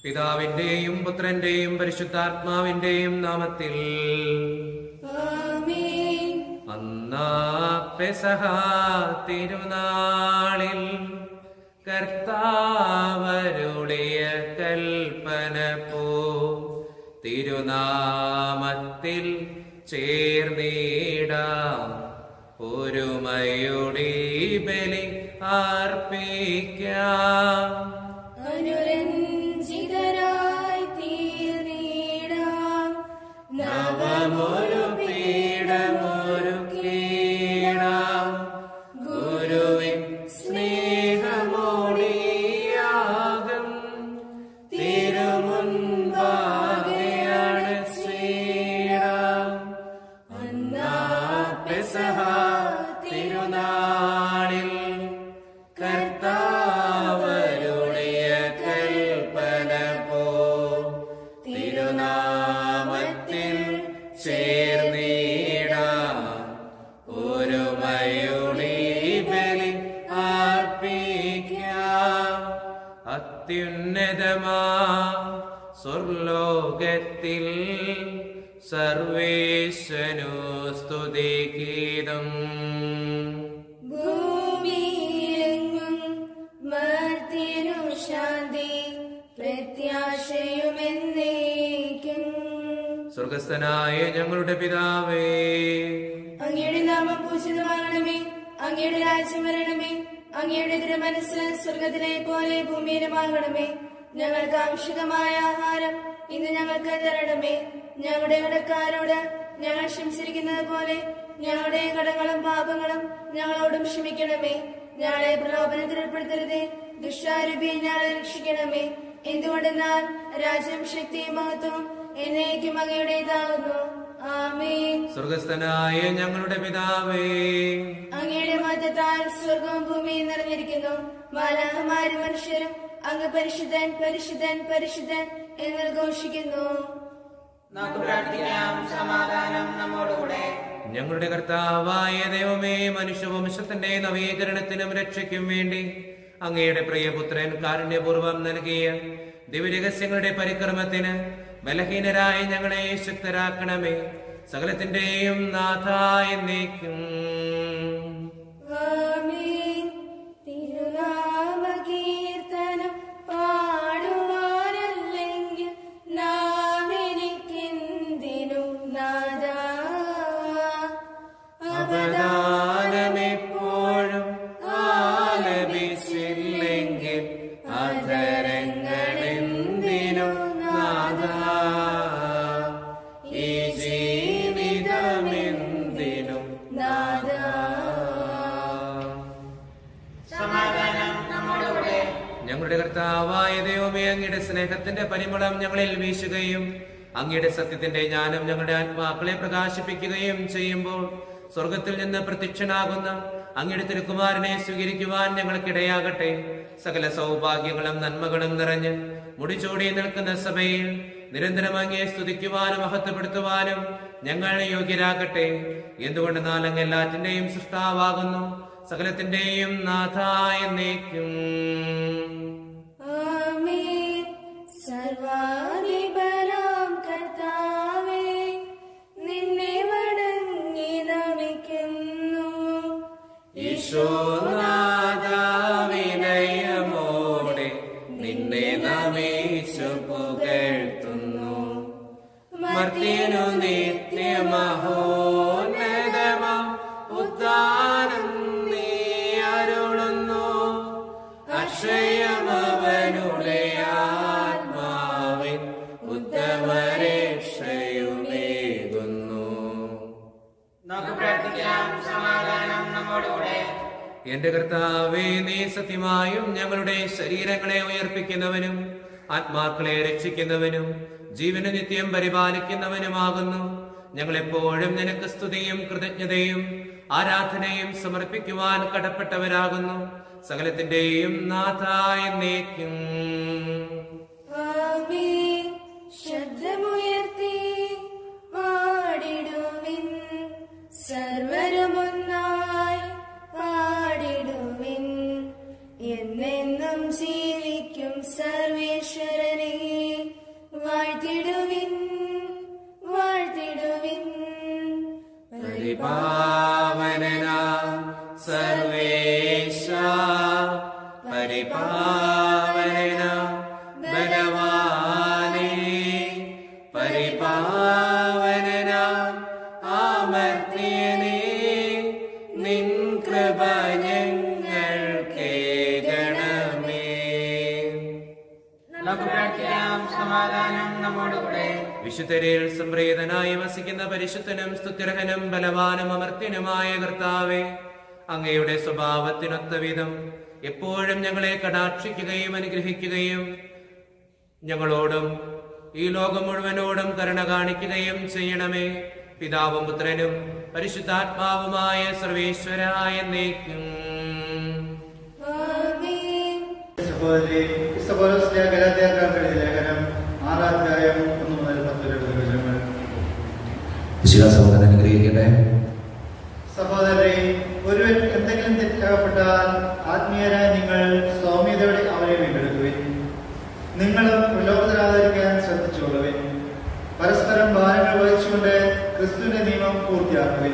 പിതാവിന്റെയും പുത്രന്റെയും പരിശുദ്ധാത്മാവിന്റെയും നാമത്തിൽ ആമേൻ അന്നാ പെസഹ തിരുനാളിൽ കർത്താവരുളിയ കൽപ്പന പോ തിരുനാമത്തിൽ ചേർന്നിടാം ഒരുമയുടെ ബലി അർപ്പിക്കാം അനുരഞ്ജിതരായി തീർന്നിടാം നവമൊരു പീഠമൊരു കീഴാം ഗുരുവിൻ സ്നേഹമോടിയാകും തിരുമുൻപാകെയാണ് ശ്രീരാം അന്നാ പെസഹ തിരുനാളിൽ കർത്താവരുളിയ കൽപ്പന പോ തിരുനാമത്തിൽ ചേർന്നിടാം ഒരുമയുടെ ബലി അർപ്പിക്കാം അത്യുന്നതമാ സ്വർലോകത്തിൽ സർവേശനു സ്തുതിഗീതം ഭൂമിയിലെങ്ങും മർത്യനു ശാന്തി പ്രത്യാശയുമെന്നേക്കും സ്വർഗസ്ഥനായ ഞങ്ങളുടെ പിതാവേ അങ്ങയുടെ നാമം പൂജിതമാകണമേ അങ്ങയുടെ രാജ്യം വരണമേ അങ്ങയുടെ തിരുമനസ് സ്വർഗത്തിലെ പോലെ ഭൂമിയിലുമാകണമേ ഞങ്ങൾക്ക് ആവശ്യകമായ ആഹാരം ഇന്ന് ഞങ്ങൾക്ക് തരണമേ ഞങ്ങളുടെ കടക്കാരോട് ഞങ്ങൾ ക്ഷമിച്ചിരിക്കുന്നത് പോലെ ഞങ്ങളുടെ കടങ്ങളും പാപങ്ങളും ഞങ്ങളോടും ക്ഷമിക്കണമേ ഞങ്ങളെ പ്രലോഭനത്തിൽ ഉൾപ്പെടുത്തരുതേ ദുഷ്ടാരൂപി ഞങ്ങളെ രക്ഷിക്കണമേ എന്തുകൊണ്ടെന്നാൽ രാജ്യം ശക്തിയും മഹത്വവും എന്നേക്കും അങ്ങയുടേതാകുന്നു ആമേൻ സ്വർഗസ്ഥനായ ഞങ്ങളുടെ പിതാവേ അങ്ങയുടെ മതത്താൽ സ്വർഗവും ഭൂമിയും നിറഞ്ഞിരിക്കുന്നു മാലാഹമാരും മനുഷ്യരും അങ്ങ് പരിശുദ്ധൻ പരിശുദ്ധൻ പരിശുദ്ധൻ എന്ന് ഘോഷിക്കുന്നു നമുക്ക് പ്രാർത്ഥിക്കാം സമാധാനം നമ്മോടുകൂടെ ഞങ്ങളുടെ കർത്താവായ ദൈവമേ മനുഷ്യവംശത്തിന്റെ നവീകരണത്തിനും രക്ഷയ്ക്കും വേണ്ടി അങ്ങയുടെ പ്രിയപുത്രൻ കാരുണ്യപൂർവ്വം നൽകിയ ദിവ്യരഹസ്യങ്ങളുടെ പരിക്രമത്തിന് ബലഹീനരായ ഞങ്ങളെ ശക്തരാക്കണമേ സകലത്തിന്റെയും നാഥായ നീക്കും ആമേൻ തിരുനാമകീർത്തനം പാടുവാനല്ലെങ്കിൽ നാം എനിക്കെന്തിനു നാദാ അവദാനമെപ്പോഴും ആലപിച്ചില്ലെങ്കിൽ അധരങ്ങളെന്തിനു നാഥ ഈ ജീവിതമെന്തിനു നാദാ സമാധാനം നമ്മോടുകൂടെ ഞങ്ങളുടെ കർത്താവായ ദൈവമേ അങ്ങയുടെ സ്നേഹത്തിന്റെ പരിമളം ഞങ്ങളിൽ വീശുകയും അങ്ങയുടെ സത്യത്തിന്റെ ജ്ഞാനം ഞങ്ങളുടെ ആത്മാക്കളെ പ്രകാശിപ്പിക്കുകയും ചെയ്യുമ്പോൾ സ്വർഗത്തിൽ നിന്ന് പ്രത്യക്ഷനാകുന്ന അങ്ങയുടെ തിരുക്കുമാരനെ സ്വീകരിക്കുവാൻ ഞങ്ങൾക്കിടയാകട്ടെ സകല സൗഭാഗ്യങ്ങളും നന്മകളും നിറഞ്ഞ് മുടിച്ചൂടി നിൽക്കുന്ന സഭയിൽ നിരന്തരം അങ്ങയെ സ്തുതിക്കുവാനും മഹത്വപ്പെടുത്തുവാനും ഞങ്ങൾ യോഗ്യരാകട്ടെ എന്തുകൊണ്ടെന്നാൽ അങ്ങ് എല്ലാറ്റിന്റെയും സൃഷ്ടാവാകുന്നു സകലത്തിന്റെയും നാഥായ നീക്കും ആമേൻ സർവാധിപനാം കർത്താവേ നിന്നെ വണങ്ങി നമിക്കുന്നു ഈശോനാഥാവിനയമോടെ നിന്നെ നമിച്ചു പുകഴ്ത്തുന്നു മർത്യനു നിത്യമഹോന്നതമാം ഉദ്ധാനം നീ അരുളുന്നു അക്ഷയമവനുടെ ആത്മാവിൻ ഉത്തമരക്ഷയുമേകുന്നു നമുക്ക് പ്രാർത്ഥിക്കാം സമാധാനം നമ്മോടുകൂടെ എന്റെ കർത്താവേ നീ സത്യമായും ഞങ്ങളുടെ ശരീരങ്ങളെ ഉയർപ്പിക്കുന്നവനും ആത്മാക്കളെ രക്ഷിക്കുന്നവനും ജീവന് നിത്യം പരിപാലിക്കുന്നവനുമാകുന്നു ഞങ്ങളെപ്പോഴും നിനക്ക് സ്തുതിയും കൃതജ്ഞതയും ആരാധനയും സമർപ്പിക്കുവാൻ കടപ്പെട്ടവരാകുന്നു സകലത്തിന്റെയും നാഥായ നീക്കും ആമേൻ ശബ്ദമുയർത്തി പാടിടുവിൻ സർവരുമൊന്നായി പാടിടുവിൻ എന്നെന്നും ജീവിക്കും സർവേശ്വരനെ പരിപാവന ബലവാനേ പരിപാവന ആമർത്യനേ നിൻ കൃപ ഞങ്ങൾക്കേകണമേ നമുക്ക് പ്രാർത്ഥിക്കാം സമാധാനം നമ്മോടുകൂടെ വിശുദ്ധരിൽ സംപ്രീതനായി വസിക്കുന്ന പരിശുദ്ധനും സ്തുത്യർഹനും ബലവാനും അമർത്യനുമായ കർത്താവെ അങ്ങയുടെ സ്വഭാവത്തിനൊത്ത വിധം എപ്പോഴും ഞങ്ങളെ കടാക്ഷിക്കുകയും അനുഗ്രഹിക്കുകയും ഞങ്ങളോടും ഈ ലോകം മുഴുവനോടും കരുണ കാണിക്കുകയും ചെയ്യണമേ പിതാവും പുത്രനും പരിശുദ്ധാത്മാവുമായ സർവേശ്വരായ നീക്കും ആമേൻ സഹോദരി ക്രിസ്തപോലോസിലെ ഗലാത്യക്കാർക്ക് എഴുതിയ ലേഖനം ആറാം അധ്യായം ഒന്ന് മുതൽ പത്ത് വരെയുള്ള വചനങ്ങൾ വിശ്വാസം അനുഗ്രഹിക്കട്ടെ സഹോദരി ഒരുവൻ എന്തെങ്കിലും തെറ്റകപ്പെട്ടാൽ ആത്മീയരായ നിങ്ങൾ സൗമ്യതയോടെ അവരെ വീണ്ടെടുക്കുവിൻ നിങ്ങളും പ്രലോഭനരാതിരിക്കാൻ ശ്രദ്ധിച്ചുകൊള്ളുവിൻ പരസ്പരം ഭാരങ്ങൾ വഹിച്ചുകൊണ്ട് ക്രിസ്തുവിന്റെ നിയമം പൂർത്തിയാക്കുവിൻ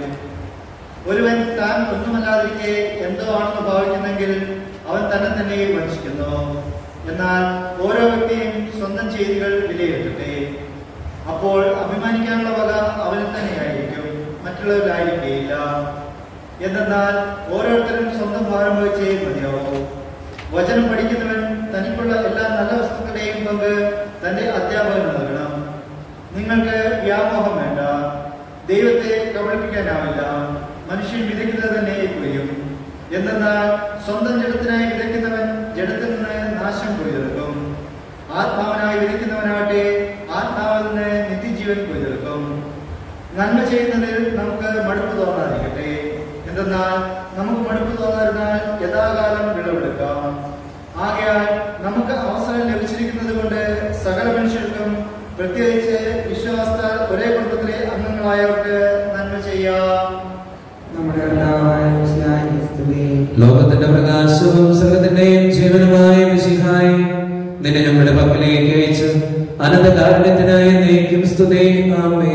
ഒരുവൻ താൻ ഒന്നുമല്ലാതിരിക്കെ എന്തോ ആണെന്ന് ഭാവിക്കുന്നെങ്കിൽ അവൻ തന്നെ തന്നെ വഞ്ചിക്കുന്നു എന്നാൽ ഓരോ വ്യക്തിയും സ്വന്തം ചെയ്തികൾ വിലയിരുത്തട്ടെ അപ്പോൾ അഭിമാനിക്കാനുള്ള വക അവനിൽ തന്നെയായിരിക്കും മറ്റുള്ളവരിലായിരിക്കുകയില്ല എന്തെന്നാൽ ഓരോരുത്തരും സ്വന്തം ഭാരം വഹിച്ചേ മതിയാവൂ വചനം പഠിക്കുന്നവൻ തനിക്കുള്ള എല്ലാ നല്ല വസ്തുക്കളുടെയും പങ്ക് തന്റെ അധ്യാപകന് നൽകണം നിങ്ങൾക്ക് വ്യാമോഹം വേണ്ട ദൈവത്തെ കബളിപ്പിക്കാനാവില്ല മനുഷ്യൻ വിതയ്ക്കുന്നത് തന്നെ കൊയ്യും എന്തെന്നാൽ സ്വന്തം ജഡത്തിനായി വിതയ്ക്കുന്നവൻ ജഡത്തിൽ നിന്ന് നാശം കൊയ്തെടുക്കും ആത്മാവിനായി വിതയ്ക്കുന്നവനാകട്ടെ ആത്മാവിൽ നിന്ന് നിത്യജീവൻ കൊയ്തെടുക്കും നന്മ ചെയ്യുന്നതിൽ നമുക്ക് മടുപ്പ് തോന്നാതിരിക്കട്ടെ എന്തെന്നാൽ നമുക്ക് മടുപ്പ് തോന്നാതിരുന്നാൽ യഥാകാലം വിളവെടുക്കാം ആകയാൽ നമുക്ക് അവസരം ലഭിച്ചിരിക്കുന്നത് കൊണ്ട് സകല മനുഷ്യർക്കും പ്രത്യേകിച്ച് വിശ്വാസത്താൽ ഒരേ കുടുംബത്തിലെ അംഗങ്ങളായവർക്ക് നന്മ ചെയ്യാം നമ്മുടെ കർത്താവായ മിശിഹായെ സ്തുതി. ലോകത്തിന്റെ പ്രകാശവും സർവത്തിന്റെയും ജീവനുമായ മിശിഹായി നിന്നെ ഞങ്ങളുടെ പക്കലേക്ക് അയച്ച് അനന്ത കാരുണ്യത്തിനായി നീക്കും സ്തുതി ആമേ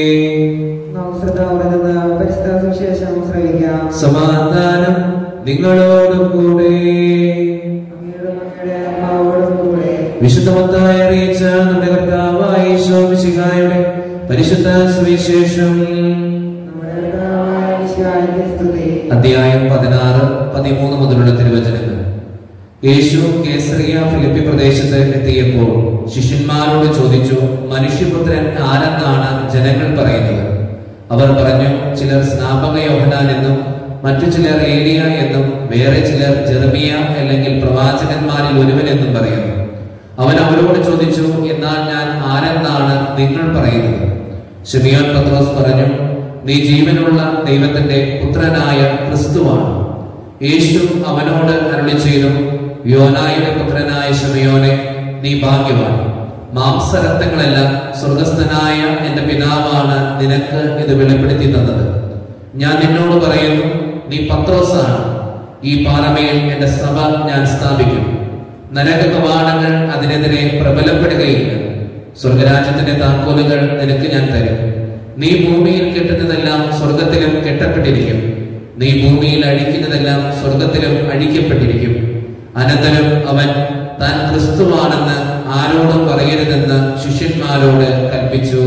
നമുക്ക് ശ്രദ്ധാപൂർവ്വം നിന്ന് പരിശുദ്ധ സുവിശേഷം ശ്രവിക്കാം സമാധാനം നിങ്ങളോടും കൂടെ അങ്ങയുടെ മക്കളുടെ ആത്മാവോടും കൂടെ വിശുദ്ധമത്തായി അറിയിച്ച നമ്മുടെ കർത്താവായ ഈശോ മിശിഹായുടെ പരിശുദ്ധ സുവിശേഷം നമ്മുടെ കർത്താവായ മിശിഹായെ സ്തുതി. അധ്യായം പതിനാറ് പതിമൂന്ന് മുതലുള്ള തിരുവചനങ്ങൾ യേശു കേസറിയ ഫിലിപ്പി പ്രദേശത്ത് എത്തിയപ്പോൾ ശിഷ്യന്മാരോട് ചോദിച്ചു മനുഷ്യപുത്രൻ ആരെന്നാണ് ജനങ്ങൾ പറയുന്നത് അവർ പറഞ്ഞു ചിലർ സ്നാപക യോഹനാൻ എന്നും മറ്റു ചിലർ ഏലിയ എന്നും വേറെ ചിലർ ജെറമിയ അല്ലെങ്കിൽ പ്രവാചകന്മാരിൽ ഒരുവൻ എന്നും പറയുന്നു അവൻ അവരോട് ചോദിച്ചു എന്നാൽ ഞാൻ ആരെന്നാണ് നിങ്ങൾ പറയുന്നത് ഷിമിയോൻ പത്രോസ് പറഞ്ഞു നീ ജീവനുള്ള ദൈവത്തിന്റെ പുത്രനായ ക്രിസ്തുവാണ് യേശു അവനോട് അരുളി ചെയ്തു യോനായുടെ പുത്രനായ ഷിമിയോനെ നീ ഭാഗ്യവാൻ മാംസരക്തങ്ങളല്ല സ്വർഗസ്ഥനായ എന്റെ പിതാവാണ് നിനക്ക് ഇത് വെളിപ്പെടുത്തി തന്നത് ഞാൻ നിന്നോട് പറയുന്നു നീ പത്രോസാണ് ഈ പാറമേൽ എന്റെ സഭ ഞാൻ സ്ഥാപിക്കും നരക കവാടങ്ങൾ അതിനെതിരെ പ്രബലപ്പെടുകയില്ല സ്വർഗരാജ്യത്തിന്റെ താക്കോലുകൾ നിനക്ക് ഞാൻ തരും നീ ഭൂമിയിൽ കെട്ടുന്നതെല്ലാം സ്വർഗത്തിലും കെട്ടപ്പെട്ടിരിക്കും നീ ഭൂമിയിൽ അഴിക്കുന്നതെല്ലാം സ്വർഗത്തിലും അഴിക്കപ്പെട്ടിരിക്കും അനന്തരം അവൻ താൻ ക്രിസ്തുവാണെന്ന് ആരോടും പറയരുതെന്ന് ശിഷ്യന്മാരോട് കൽപ്പിച്ചു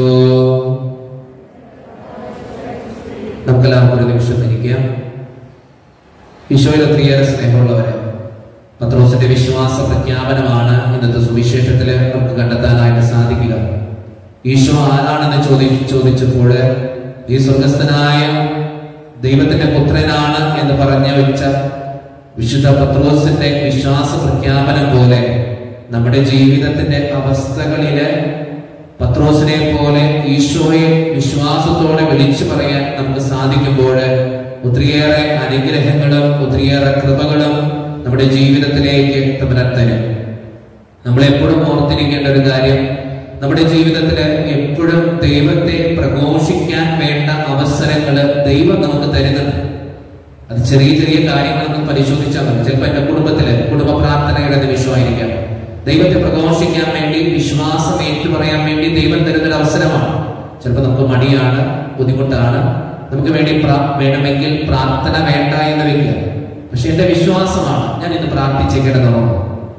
നമുക്കെല്ലാവർക്കും ഒരു നിമിഷം ഇരിക്കാം ഈശോയിൽ ഒത്തിരിയേറെ സ്നേഹമുള്ളവരെ പത്രോസിന്റെ വിശ്വാസ പ്രഖ്യാപനമാണ് ഇന്നത്തെ സുവിശേഷത്തിൽ നമുക്ക് കണ്ടെത്താനായിട്ട് സാധിക്കുക ഈശോ ആരാണെന്ന് ചോദി ചോദിച്ചപ്പോൾ ഈ സ്വർഗസ്ഥനായ ദൈവത്തിന്റെ പുത്രനാണ് എന്ന് പറഞ്ഞു വെച്ച വിശുദ്ധ പത്രോസിന്റെ വിശ്വാസ പ്രഖ്യാപനം പോലെ നമ്മുടെ ജീവിതത്തിന്റെ അവസ്ഥകളില് പത്രോസിനെ പോലെ ഈശോയെ വിശ്വാസത്തോടെ വിളിച്ചു പറയാൻ നമുക്ക് സാധിക്കുമ്പോൾ ഒത്തിരിയേറെ അനുഗ്രഹങ്ങളും ഒത്തിരിയേറെ കൃപകളും നമ്മുടെ ജീവിതത്തിലേക്ക് തമ്പുരാൻ തരും നമ്മൾ എപ്പോഴും ഓർത്തിരിക്കേണ്ട ഒരു കാര്യം നമ്മുടെ ജീവിതത്തിൽ എപ്പോഴും ദൈവത്തെ പ്രഘോഷിക്കാൻ വേണ്ട അവസരങ്ങൾ ദൈവം നമുക്ക് തരുന്നുണ്ട് അത് ചെറിയ ചെറിയ കാര്യങ്ങളൊന്നും പരിശോധിച്ചാൽ മതി ചിലപ്പോൾ എന്റെ കുടുംബത്തില് കുടുംബ പ്രാർത്ഥനയുടെ നിമിഷമായിരിക്കാം ദൈവത്തെ പ്രഘോഷിക്കാൻ വേണ്ടി വിശ്വാസം ഏറ്റുപറയാൻ വേണ്ടി ദൈവം തരുന്നൊരു അവസരമാണ് ചിലപ്പോൾ നമുക്ക് മടിയാണ് ബുദ്ധിമുട്ടാണ് നമുക്ക് വേണ്ടി പ്രാ- വേണമെങ്കിൽ പ്രാർത്ഥന വേണ്ട എന്ന് വെക്കുക പക്ഷെ എന്റെ വിശ്വാസമാണ് ഞാൻ ഇന്ന് പ്രാർത്ഥിച്ച് കിടന്നുറങ്ങും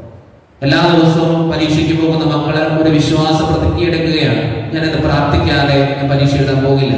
എല്ലാ ദിവസവും പരീക്ഷയ്ക്ക് പോകുന്ന മക്കള് ഒരു വിശ്വാസ പ്രതിജ്ഞ എടുക്കുകയാണ് ഞാൻ ഇന്ന് പ്രാർത്ഥിക്കാതെ ഞാൻ പരീക്ഷ എഴുതാൻ പോകില്ല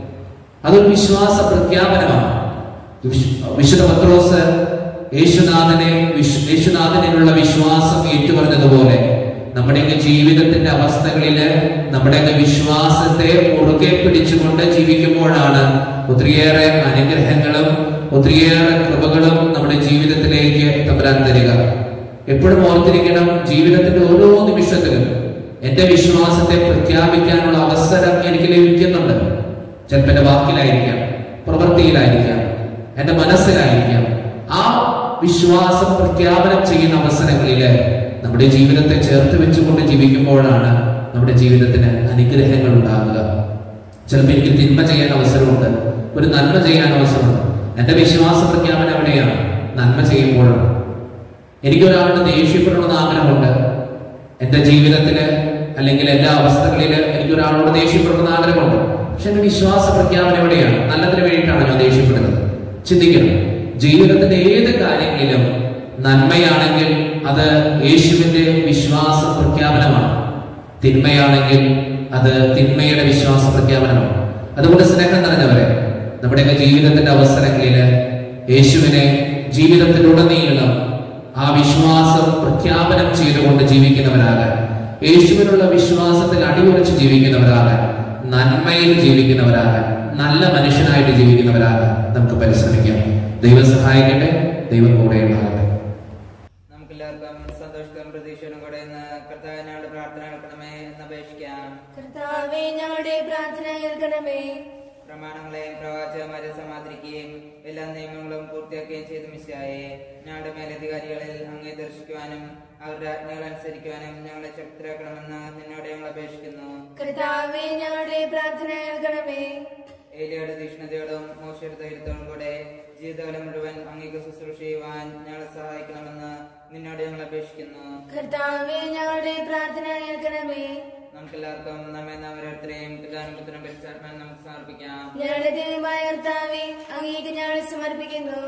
അതൊരു വിശ്വാസ പ്രഖ്യാപനമാണ് വിശ്- വിശുദ്ധ പത്രോസ് യേശുനാഥനെ വിശ്- യേശുനാഥനിലുള്ള വിശ്വാസം ഏറ്റുപറഞ്ഞതുപോലെ നമ്മുടെയൊക്കെ ജീവിതത്തിന്റെ അവസ്ഥകളില് നമ്മുടെയൊക്കെ വിശ്വാസത്തെ മുറുകെ പിടിച്ചുകൊണ്ട് ജീവിക്കുമ്പോഴാണ് ഒത്തിരിയേറെ അനുഗ്രഹങ്ങളും ഒത്തിരിയേറെ കൃപകളും നമ്മുടെ ജീവിതത്തിലേക്ക് തമ്പരാൻ തരിക എപ്പോഴും ഓർത്തിരിക്കണം ജീവിതത്തിന്റെ ഓരോ നിമിഷത്തിലും എന്റെ വിശ്വാസത്തെ പ്രഖ്യാപിക്കാനുള്ള അവസരം എനിക്ക് ലഭിക്കുന്നുണ്ട് ചിലപ്പോൾ എന്റെ വാക്കിലായിരിക്കാം പ്രവൃത്തിയിലായിരിക്കാം എന്റെ മനസ്സിലായിരിക്കാം ആ വിശ്വാസം പ്രഖ്യാപനം ചെയ്യുന്ന അവസരങ്ങളില് നമ്മുടെ ജീവിതത്തെ ചേർത്ത് വെച്ചുകൊണ്ട് ജീവിക്കുമ്പോഴാണ് നമ്മുടെ ജീവിതത്തിന് അനുഗ്രഹങ്ങൾ ഉണ്ടാകുക ചിലപ്പോൾ എനിക്ക് തിന്മ ചെയ്യാൻ അവസരമുണ്ട് ഒരു നന്മ ചെയ്യാൻ അവസരമുണ്ട് എന്റെ വിശ്വാസ പ്രഖ്യാപനം എവിടെയാണ് നന്മ ചെയ്യുമ്പോഴാണ് എനിക്കൊരാളുടെ ദേഷ്യപ്പെടണമെന്ന് ആഗ്രഹമുണ്ട് എന്റെ ജീവിതത്തില് അല്ലെങ്കിൽ എന്റെ അവസ്ഥകളില് എനിക്ക് ഒരാളോട് ദേഷ്യപ്പെടണമെന്ന് ആഗ്രഹമുണ്ട് പക്ഷെ എന്റെ വിശ്വാസ പ്രഖ്യാപനം എവിടെയാണ് നല്ലതിന് വേണ്ടിയിട്ടാണ് ഞാൻ ദേഷ്യപ്പെടുന്നത് ചിന്തിക്കണം ജീവിതത്തിന്റെ ഏത് കാര്യങ്ങളിലും നന്മയാണെങ്കിൽ അത് യേശുവിന്റെ വിശ്വാസ പ്രഖ്യാപനമാണ് തിന്മയാണെങ്കിൽ അത് തിന്മയുടെ വിശ്വാസ പ്രഖ്യാപനമാണ് അതുകൊണ്ട് സ്നേഹം നിറഞ്ഞവരെ നമ്മുടെയൊക്കെ ജീവിതത്തിന്റെ അവസരങ്ങളില് യേശുവിനെ ജീവിതത്തിലുടനീളം ആ വിശ്വാസം പ്രഖ്യാപനം ചെയ്തുകൊണ്ട് ജീവിക്കുന്നവരാകാൻ യേശുവിനുള്ള വിശ്വാസത്തിൽ അടിയുറച്ച് ജീവിക്കുന്നവരാകാൻ നന്മയിൽ ജീവിക്കുന്നവരാകാൻ നല്ല മനുഷ്യനായിട്ട് ജീവിക്കുന്നവരാകാൻ നമുക്ക് പരിശ്രമിക്കാം ദൈവം സഹായിക്കട്ടെ ദൈവം കൂടെ ഉണ്ടാകട്ടെ നമുക്കെല്ലാവർക്കും സന്തോഷത്തോടും പ്രതീക്ഷയോടും കൂടെ ഇന്ന് കർത്താവിനോട് പ്രാർത്ഥന കേൾക്കണമേ എന്ന് അപേക്ഷിക്കാം കർത്താവെ ഞങ്ങളുടെ പ്രാർത്ഥന കേൾക്കണമേ പ്രമാണങ്ങളെയും പ്രവാചകന്മാരെ സമാദരിക്കുകയും എല്ലാ നിയമങ്ങളും പൂർത്തിയാക്കുകയും ചെയ്ത മിശായെ ഞങ്ങളുടെ മേലധികാരികളിൽ അങ്ങേ ദർശിക്കുവാനും അവരുടെ ആജ്ഞകൾ അനുസരിക്കുവാനും ഞങ്ങളെ ശക്തരാക്കണമെന്ന് നിന്നോട് ഞങ്ങൾ അപേക്ഷിക്കുന്നു കർത്താവെ ഞങ്ങളുടെ പ്രാർത്ഥന കേൾക്കണമേ ഏലിയുടെ തീക്ഷ്ണതയോടും മോശയുടെ ധൈര്യത്തോടും കൂടെ ജീവിതകാലം മുഴുവൻ അങ്ങേക്ക് ശുശ്രൂഷ ചെയ്യുവാൻ ഞങ്ങളെ സഹായിക്കണമെന്ന് നിന്നോട് ഞങ്ങൾ അപേക്ഷിക്കുന്നു കർത്താവെ ഞങ്ങളുടെ പ്രാർത്ഥന കേൾക്കണമേ നമുക്കെല്ലാവർക്കും നമ്മെ നാം ഓരോരുത്തരെയും പിതാനും പുത്രനും പരിശാത്മാൻ നമുക്ക് സമർപ്പിക്കാം ഞങ്ങളുടെ ദൈവമായ കർത്താവെ അങ്ങേക്ക് ഞങ്ങൾ സമർപ്പിക്കുന്നു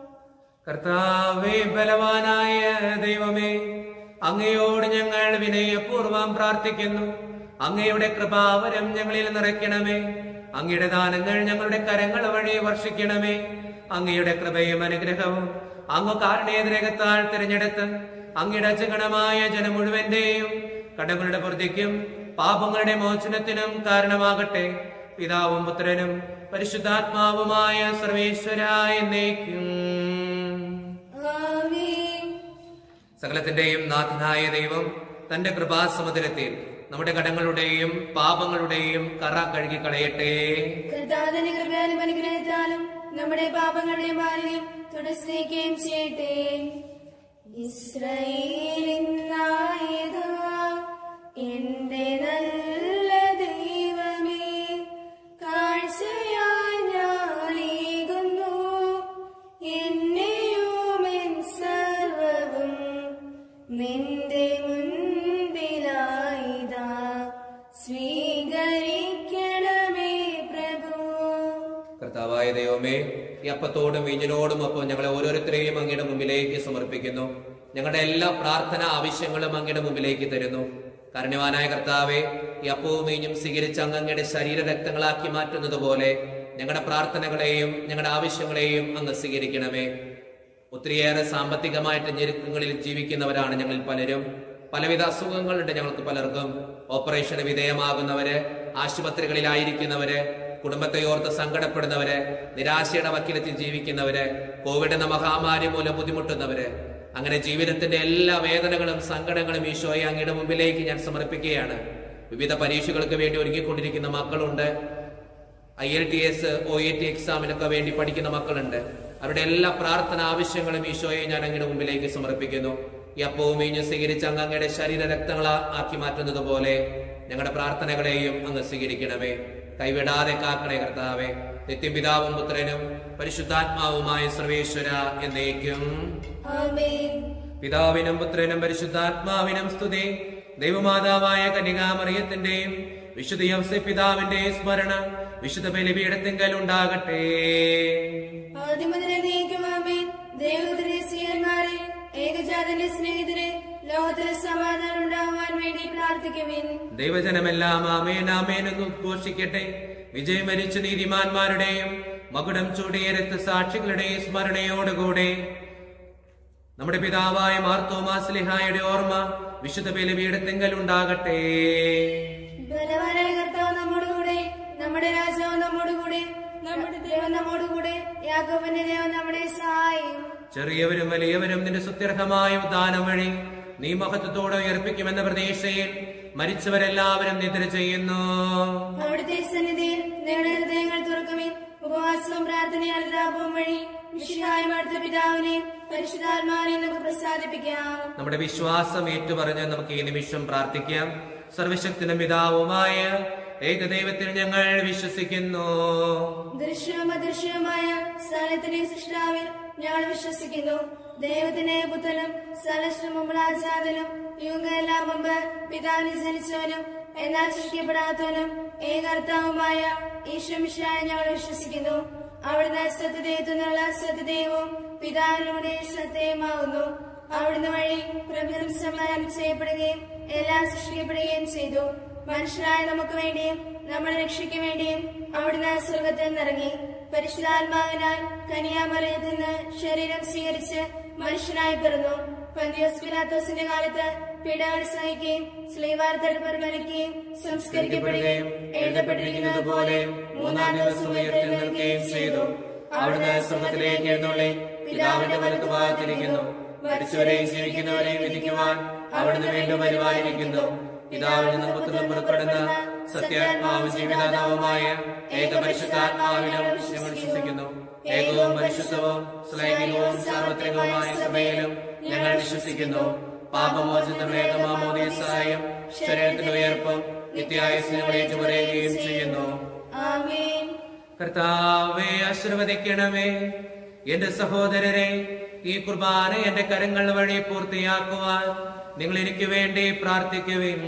കർത്താവേ ബലവാനായ ദൈവമേ അങ്ങയോട് ഞങ്ങൾ വിനയപൂർവം പ്രാർത്ഥിക്കുന്നു അങ്ങയുടെ കൃപാവരം ഞങ്ങളിൽ നിറയ്ക്കണമേ അങ്ങയുടെ ദാനങ്ങൾ ഞങ്ങളുടെ കരങ്ങൾ വഴി വർഷിക്കണമേ അങ്ങയുടെ കൃപയും അനുഗ്രഹവും അങ്ങ് കാരണേതരകത്താൽ തിരഞ്ഞെടുത്ത് അങ്ങയുടെ അജഗണമായ ജനം മുഴുവന്റെയും കടങ്ങളുടെ പൂർത്തിക്കും പാപങ്ങളുടെ മോചനത്തിനും കാരണമാകട്ടെ പിതാവും പുത്രനും പരിശുദ്ധാത്മാവുമായ സർവേശ്വരായ എന്നേക്കും ആമേൻ സകലത്തിന്റെയും നാഥനായ ദൈവം തന്റെ കൃപാസമുദ്രത്തിൽ നമ്മുടെ കടങ്ങളുടെയും പാപങ്ങളുടെയും കറ കഴുകി കളയട്ടെ കർത്താവിന്റെ കൃപയാലും അനുഗ്രഹത്താലും നമ്മുടെ പാപങ്ങളുടെ മാലിന്യം തുടച്ചിരിക്കുകയും ചെയ്യട്ടെ ഇസ്രയേലിൻ നായക എന്റെ നല്ല ദൈവമേ കാഴ്ചയായി ഞാനേകുന്നു എന്നെയും എൻ സർവവും നിന്റെ മുൻപിലായിതാ സ്വീകരിക്കണമേ പ്രഭു കർത്താവായ ദൈവമേ ഈ അപ്പത്തോടും വീഞ്ഞിനോടും ഒപ്പം ഞങ്ങളെ ഓരോരുത്തരെയും അങ്ങയുടെ മുമ്പിലേക്ക് സമർപ്പിക്കുന്നു ഞങ്ങളുടെ എല്ലാ പ്രാർത്ഥന ആവശ്യങ്ങളും അങ്ങയുടെ മുമ്പിലേക്ക് തരുന്നു കാരണവാനായ കർത്താവെ ഈ അപ്പവും വീഞ്ഞും സ്വീകരിച്ച് അങ്ങ് അങ്ങയുടെ ശരീര രക്തങ്ങളാക്കി മാറ്റുന്നത് പോലെ ഞങ്ങളുടെ പ്രാർത്ഥനകളെയും ഞങ്ങളുടെ ആവശ്യങ്ങളെയും അങ്ങ് സ്വീകരിക്കണമേ ഒത്തിരിയേറെ സാമ്പത്തികമായിട്ട് ഞെരുക്കങ്ങളിൽ ജീവിക്കുന്നവരാണ് ഞങ്ങൾ പലരും പലവിധ അസുഖങ്ങളുണ്ട് ഞങ്ങൾക്ക് പലർക്കും ഓപ്പറേഷന് വിധേയമാകുന്നവര് ആശുപത്രികളിലായിരിക്കുന്നവര് കുടുംബത്തെ ഓർത്ത് സങ്കടപ്പെടുന്നവര് നിരാശയുടെ വക്കിലെത്തി ജീവിക്കുന്നവര് കോവിഡ് എന്ന മഹാമാരി മൂലം ബുദ്ധിമുട്ടുന്നവര് അങ്ങനെ ജീവിതത്തിന്റെ എല്ലാ വേദനകളും സങ്കടങ്ങളും ഈശോയെ അങ്ങയുടെ മുമ്പിലേക്ക് ഞാൻ സമർപ്പിക്കുകയാണ് വിവിധ പരീക്ഷകൾക്ക് വേണ്ടി ഒരുങ്ങിക്കൊണ്ടിരിക്കുന്ന മക്കളുണ്ട് I L T S O A T എക്സാമിനൊക്കെ വേണ്ടി പഠിക്കുന്ന മക്കളുണ്ട് അവരുടെ എല്ലാ പ്രാർത്ഥന ആവശ്യങ്ങളും ഈശോയെ ഞാൻ അങ്ങയുടെ മുമ്പിലേക്ക് സമർപ്പിക്കുന്നു ഈ അപ്പവും വീഞ്ഞും സ്വീകരിച്ച് അങ്ങ് അങ്ങയുടെ ശരീര രക്തങ്ങൾ ആക്കി മാറ്റുന്നത് പോലെ ഞങ്ങളുടെ പ്രാർത്ഥനകളെയും അങ്ങ് സ്വീകരിക്കണമേ കൈവിടാതെ കാക്കണേ കർത്താവേ നിത്യപിതാവും പുത്രനും പരിശുദ്ധാത്മാവുമായ സർവേശ്വര എന്നേക്കും ആമേൻ പിതാവിനും പുത്രനും പരിശുദ്ധാത്മാവിനും സ്തുതി ദൈവമാതാവായ കന്യകാമറിയത്തിന്റെയും വിശുദ്ധ യൗസേ പിതാവിന്റെ സ്മരണ വിശുദ്ധ ബലിപീഠത്തിങ്കൽ ഉണ്ടാകട്ടെ ആദ്യം മുതൽ നീക്കും ആമേൻ ദൈവത്തിന്റെ സ്ത്രീയന്മാരെ ഏകജാതന്റെ സ്നേഹിതരെ ലോകത്തിൽ സമാധാനം ഉണ്ടാവാൻ വേണ്ടി പ്രാർത്ഥിക്കുവിൻ ദൈവജനമെല്ലാം ആമേൻ ആമേൻ എന്ന് ഉദ്ഘോഷിക്കട്ടെ വിജയം വരിച്ച നീതിമാന്മാരുടെയും മകുടം ചൂടിയ രക്തസാക്ഷികളുടെയും സ്മരണയോടുകൂടെ നമ്മുടെ പിതാവായ മാർത്തോമാസ്ലിഹായുടെ ഓർമ്മ വിശുദ്ധ ബലിപീഠത്തെങ്കൽ ഉണ്ടാകട്ടെ ബലവാനായ കർത്താവ് നമ്മോടുകൂടെ നമ്മുടെ രാജാവ് നമ്മോടുകൂടെ നമ്മുടെ ദൈവം നമ്മോടുകൂടെ യാക്കോബിന്റെ ദൈവം നമ്മുടെ സഹായം ചെറിയവരും വലിയവരും നിന്റെ സുത്യർഹമായ ഉദാനം വഴി നീ മഹത്വത്തോടെ ഉയർപ്പിക്കുമെന്ന പ്രതീക്ഷയിൽ മരിച്ചവരെല്ലാവരും നിദ്ര ചെയ്യുന്നു അവിടുത്തെ സന്നിധിയിൽ നിങ്ങളുടെ ഹൃദയങ്ങൾ തുറക്കുവിൻ ഉപവാസവും പ്രാർത്ഥനയും അനുതാപവും വഴി വിശുദ്ധായും അടുത്ത പിതാവിനെയും പരിശുദ്ധാത്മാവിനെയും നമുക്ക് പ്രസാദിപ്പിക്കാം നമ്മുടെ വിശ്വാസം ഏറ്റുപറഞ്ഞ് നമുക്ക് ഈ നിമിഷം പ്രാർത്ഥിക്കാം സർവശക്തനും പിതാവുമായ ഏകദൈവത്തിൽ ഞങ്ങൾ വിശ്വസിക്കുന്നു ദൃശ്യവും അദൃശ്യവുമായ സ്ഥലത്തിന്റെ സൃഷ്ടാവിൽ ഞങ്ങൾ വിശ്വസിക്കുന്നു ദൈവത്തിന്റെ പുത്രനും സലശ്രമുമ്പളാചാതനും യുഗമെല്ലാം മുമ്പ് പിതാവിനെ ജനിച്ചവനും എന്നാൽ സൃഷ്ടിക്കപ്പെടാത്തവനും ഏകർത്താവുമായ ഈശ്വമിഷായ ഞങ്ങൾ വിശ്വസിക്കുന്നു അവിടുന്ന് സത്യദൈവത്തിനുള്ള സത്യദൈവവും പിതാവിലൂടെ സത്യമാകുന്നു അവിടുന്ന് വഴി പ്രപഞ്ചം സമാനം ചെയ്യപ്പെടുകയും എല്ലാം സൃഷ്ടിക്കപ്പെടുകയും ചെയ്തു മനുഷ്യരായ നമുക്ക് വേണ്ടിയും നമ്മുടെ രക്ഷയ്ക്ക് വേണ്ടിയും അവിടുന്ന് സ്വർഗത്തിൽ നിറങ്ങി പരിശുദ്ധാത്മാവിനാൽ കനിയാമലയത്തിൽ നിന്ന് ശരീരം സ്വീകരിച്ച് മനുഷ്യനായി പിറന്നു പന്തിയോസ് പിലാത്തോസിന്റെ കാലത്ത് പീഡകൾ സഹിക്കുകയും സ്ലീവാർത്തൽ പരിഗണിക്കുകയും സംസ്കരിക്കപ്പെടുകയും എഴുതപ്പെട്ടിരിക്കുന്നത് പോലെ മൂന്നാം ദിവസം ഉയർത്തെഴുന്നേൽക്കുകയും ചെയ്തു അവിടുന്ന് സ്വർഗത്തിലേക്ക് എഴുന്നള്ളി പിതാവിന്റെ വലത്ത് ഭാഗത്തിരിക്കുന്നു മരിച്ചവരെയും ജീവിക്കുന്നവരെയും വിധിക്കുവാൻ അവിടുന്ന് വീണ്ടും വരുവാനിരിക്കുന്നു പിതാവിൽ നിന്നും പുത്രനും പുറപ്പെടുന്ന സത്യാത്മാവും ജീവിതാതാവുമായ ഏകപരിശുദ്ധാത്മാവിലും ഞങ്ങൾ വിശ്വസിക്കുന്നു ഏകവും പരിശുദ്ധവും സ്ലൈംഗികവും സാർവത്രികവുമായ സഭയിലും ഞങ്ങൾ വിശ്വസിക്കുന്നു പാപമോചനത്തിനുള്ള ഏകമാമോദീസായും ശരീരത്തിന്റെ ഉയർപ്പും നിത്യായുസിനെ പറയുകയും ചെയ്യുന്നു ആമേൻ കർത്താവെ ആശീർവദിക്കണമേ എന്റെ സഹോദരരെ ഈ കുർബാന എന്റെ കരങ്ങൾ വഴി പൂർത്തിയാക്കുവാൻ നിങ്ങൾ എനിക്ക് വേണ്ടി പ്രാർത്ഥിക്കുവിൻ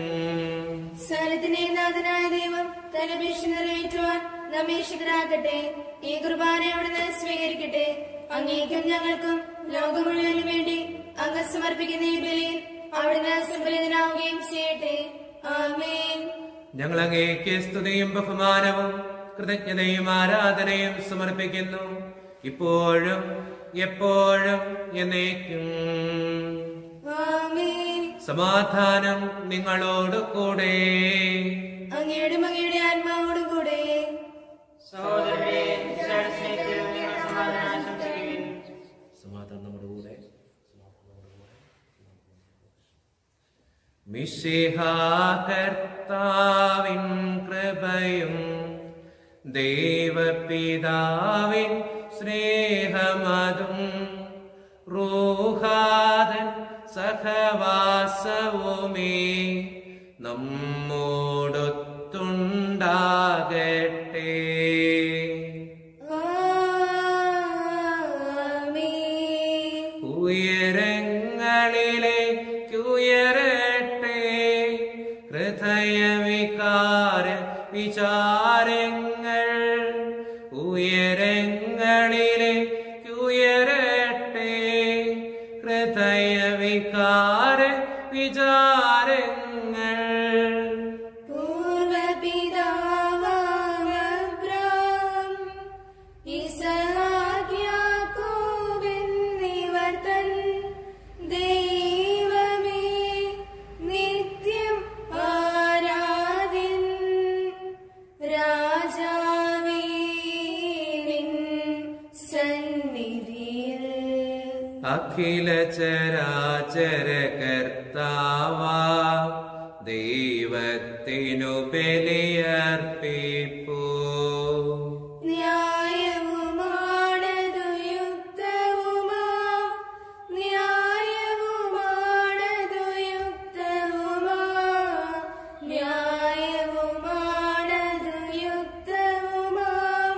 സകലത്തിന്റെ നാഥനായ ദൈവം തന്റെ ഭീഷണി നിറവേറ്റുവാൻ നമ്മെ ശുദ്ധരാക്കട്ടെ ഈ കുർബാന അവിടുന്ന് സ്വീകരിക്കട്ടെ അങ്ങേക്കും ഞങ്ങൾക്കും ലോകം മുഴുവനും വേണ്ടി അങ്ങ് സമർപ്പിക്കുന്ന ഈ ബലിയിൽ അവിടുന്ന് സഫലിതനാവുകയും ചെയ്യട്ടെ ആമേൻ ഞങ്ങൾ അങ്ങേക്ക് സ്തുതിയും ബഹുമാനവും കൃതജ്ഞതയും ആരാധനയും സമർപ്പിക്കുന്നു ഇപ്പോഴും എപ്പോഴും എന്നേക്കും ആമേൻ സമാധാനം നിങ്ങളോട് കൂടെ അങ്ങയുടെ അങ്ങയുടെ ആത്മാവോടും കൂടെ സഹോദരരെ ഈശോയുടെ സ്നേഹത്തിൽ നിങ്ങൾ സമാധാനം ആശംസിക്കുവിൻ സമാധാനം നമ്മുടെ കൂടെ മിശിഹാകർത്താവിൻ കൃപയും ദൈവപിതാവിൻ സ്നേഹമതും റൂഹാദൻ സഹവാസവുമേ നമ്മോടൊത്തുണ്ടാകട്ടെ ആമേൻ ഉയരങ്ങളിലേക്കുയരട്ടെ ഹൃദയവികാര വിചാരങ്ങൾ ഉയരങ്ങളിലേക്കുയരട്ടെ ഹൃദയവികാര വിചാരങ്ങൾ പൂർവപിതാവാമബ്രാം ഇസഹാക്യാക്കോബെന്നിവർ തൻ ദൈവമേ നിത്യം ആരാധ്യൻ രാജാവേ നിൻ സന്നിധിയിൽ അഖില ചരാചര കർത്താവാ ദൈവത്തിനു ബലിയർപ്പിപ്പൂ ന്യായവുമാണതു യുക്തവുമാം ന്യായവുമാണതു യുക്തവുമാം ന്യായവുമാണതു യുക്തവുമാം